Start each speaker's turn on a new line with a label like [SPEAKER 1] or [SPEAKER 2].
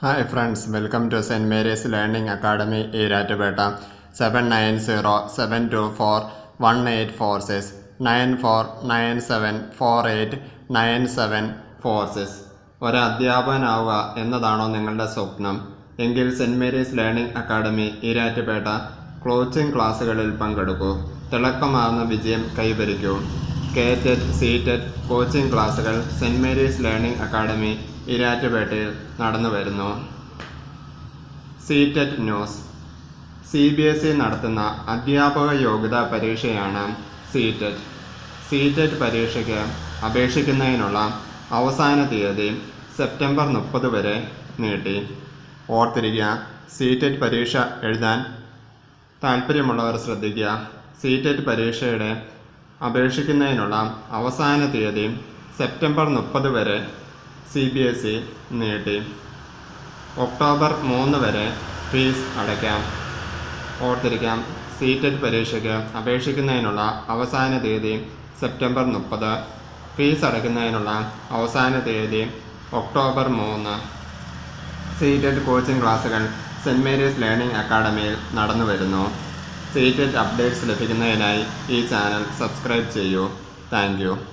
[SPEAKER 1] hi friends welcome to saint Mary's learning academy Erattupetta seven nine zero seven two four one eight four six nine four nine seven four eight nine seven four six ഒരു അധ്യാപകനാവുക എന്നതാണോ നിങ്ങളുടെ സ്വപ്നം എങ്കിൽ saint Mary's learning academy Erattupetta coaching ക്ലാസ്സുകളിൽ പങ്കെടുക്കൂ തിളക്കമാർന്ന വിജയം കൈവരിക്കൂ കേറ്റഡ് സീറ്റഡ് കോച്ചിംഗ് ക്ലാസ്സുകൾ സെൻറ് മേരീസ് ലേണിംഗ് അക്കാഡമി ഇരാറ്റുപേട്ടയിൽ നടന്നു വരുന്നു CTET news C B S E നടത്തുന്ന അധ്യാപക യോഗ്യതാ പരീക്ഷയാണ് സീറ്റഡ് സീറ്റഡ് പരീക്ഷയ്ക്ക് അപേക്ഷിക്കുന്നതിനുള്ള അവസാന തീയതി സെപ്റ്റംബർ മുപ്പത് വരെ നീട്ടി ഓർത്തിരിക്കുക സീറ്റഡ് പരീക്ഷ എഴുതാൻ താല്പര്യമുള്ളവർ ശ്രദ്ധിക്കുക സീറ്റഡ് പരീക്ഷയുടെ അപേക്ഷിക്കുന്നതിനുള്ള അവസാന തീയതി സെപ്റ്റംബർ മുപ്പത് വരെ സി ബി എസ് ഇ നീട്ടി ഒക്ടോബർ മൂന്ന് വരെ ഫീസ് അടയ്ക്കാം ഓർത്തിരിക്കാം സീറ്റഡ് പരീക്ഷയ്ക്ക് അപേക്ഷിക്കുന്നതിനുള്ള അവസാന തീയതി സെപ്റ്റംബർ മുപ്പത് ഫീസ് അടയ്ക്കുന്നതിനുള്ള അവസാന തീയതി ഒക്ടോബർ മൂന്ന് സീറ്റഡ് കോച്ചിംഗ് ക്ലാസ്സുകൾ സെൻറ് മേരീസ് ലേണിംഗ് അക്കാഡമിയിൽ നടന്നു വരുന്നു സീറ്റഡ് അപ്ഡേറ്റ്സ് ലഭിക്കുന്നതിനായി ഈ ചാനൽ സബ്സ്ക്രൈബ് ചെയ്യൂ താങ്ക്